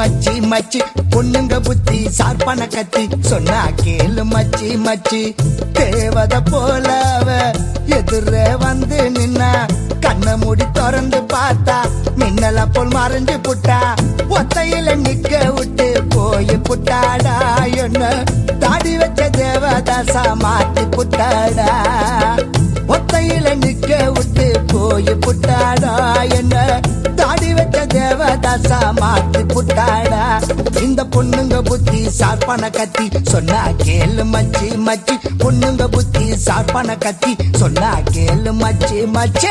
மச்சி மச்சி பொண்ணுங்க புத்தி சார்பான கத்தி சொன்னா கேளு மச்சி மச்சி தேவத போல அவ எதிர வந்து நின்னா கண்ண மூடி திறந்து பார்த்தா மின்னல போல் மறைஞ்சு புட்டா ஒத்தையில நிக்க விட்டு போய் புட்டாடா என்ன தாடி வச்ச தேவதாசா மாத்தி புட்டாடா ஒத்தையில நிக்க விட்டு போய் புட்டாடா என்ன தாடி வச்ச தேவதாசா மாத்தி புட்டாடா இந்த பொண்ணுங்க புத்தி சார்பான கத்தி சொன்னா கேளு மச்சி மச்சி பொண்ணுங்க புத்தி சார்பான கத்தி சொன்னா கேளு மச்சி மச்சே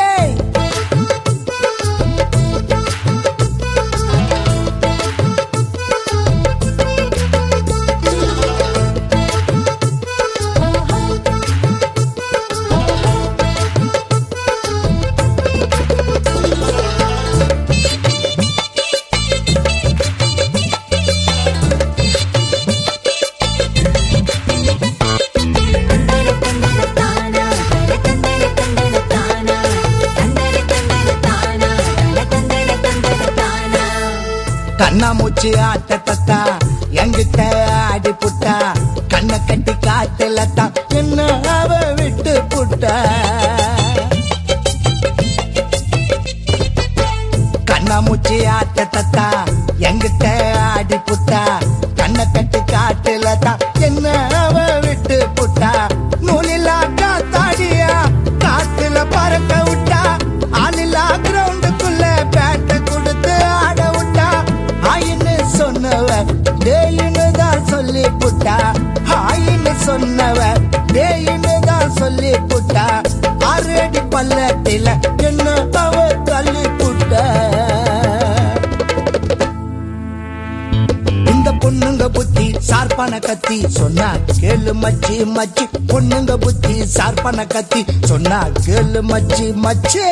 கண்ணாமூச்சி ஆட்ட தத்தா எங்கிட்ட ஆடி புட்டா கண்ணை கட்டி காட்டுல தான் என்ன அவ விட்டு புட்டா கண்ணாமூச்சி ஆட்ட தத்தா எங்கிட்ட ஆடி புட்டா கண்ணை கட்டி காட்டுல தான் என்ன அவ விட்டு புட்டா நூலில்லா காத்தாடியா காட்டுல பறக்க விட்டா ஆளில்லா கிரவுண்டுக்குள்ள பேட்டை கொடுத்து ஆட விட்டா ஆயின்னு சொன்னவ டேயின்னு தான் சொல்லி புட்டா ஆயின்னு சொன்னவ டேயின்னு தான் சொல்லி புட்டா ஆறு அடி பள்ளத்தில என்ன அவ தள்ளி புட்டா இந்த பொண்ணுங்க புத்தி சார்பான கத்தி சொன்னா கேளு மச்சி மச்சி பொண்ணுங்க புத்தி சார்பான கத்தி சொன்னா கேளு மச்சி மச்சி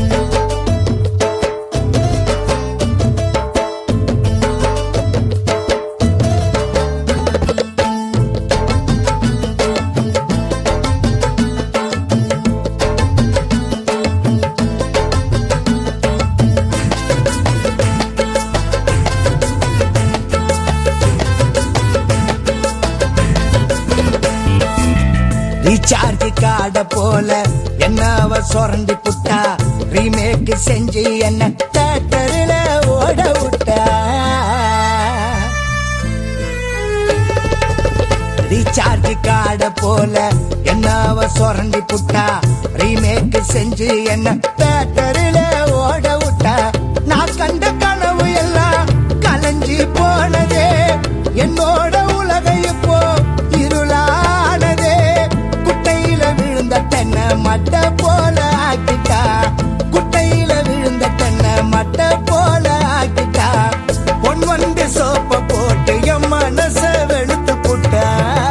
ரீசார்ஜ் கார்ட போல என்ன அவ சொரண்டி புட்டா ரீமேக் செஞ்சு என்ன தேட்டரில் ஓட விட்டா ரீசார்ஜ் கார்ட போல என்ன அவ சொரண்டி புட்டா ரீமேக் செஞ்சு என்ன தேட்டரில் ஓட விட்டா நான் கண்ட கனவு எல்லாம் கலைஞ்சி போனதே என்னோட உலக இப்போ இருளானதே குட்டையில விழுந்த தென்னை மட்டை போல ஆக்கிட்டா குட்டையில விழுந்த தென்னை மட்டை போல ஆக்கிட்டா பொன் வந்து சோப்ப போட்டு என் மனச வெளுத்து புட்டா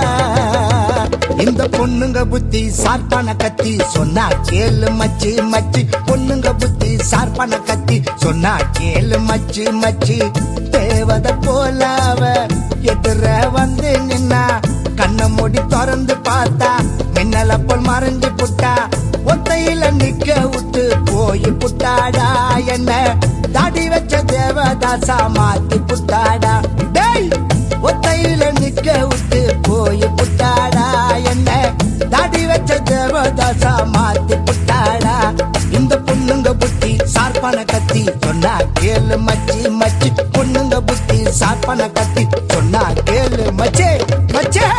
இந்த பொண்ணுங்க புத்தி சார்பான கத்தி சொன்னா கேளு மச்சி மச்சி பொண்ணுங்க புத்தி சார்பான கத்தி சொன்னா கேளு மச்சி மச்சி தேவத போல அவ எதிர வந்து நின்னா கண்ண மூடி திறந்து பார்த்தா மின்னல போல் மறைஞ்சு புட்டா ஒத்தையில நிக்க விட்டு போய் புட்டாடா என்ன தாடி வச்ச தேவதாசா மாத்தி புட்டாடா டேய் ஒத்தையில நிக்க விட்டு போய் புட்டாடா என்ன தாடி வச்ச தேவதாசா மாத்தி புட்டாடா இந்த பொண்ணுங்க புத்தி சார்பான கத்தி சொன்னா கேளு மச்சி மச்சி பொண்ணுங்க புத்தி சார்பான கத்தி சொன்னா கேளு மச்சே மச்சே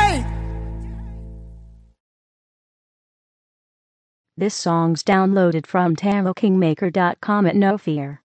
This song's downloaded from TaroKingmaker.com at no fear.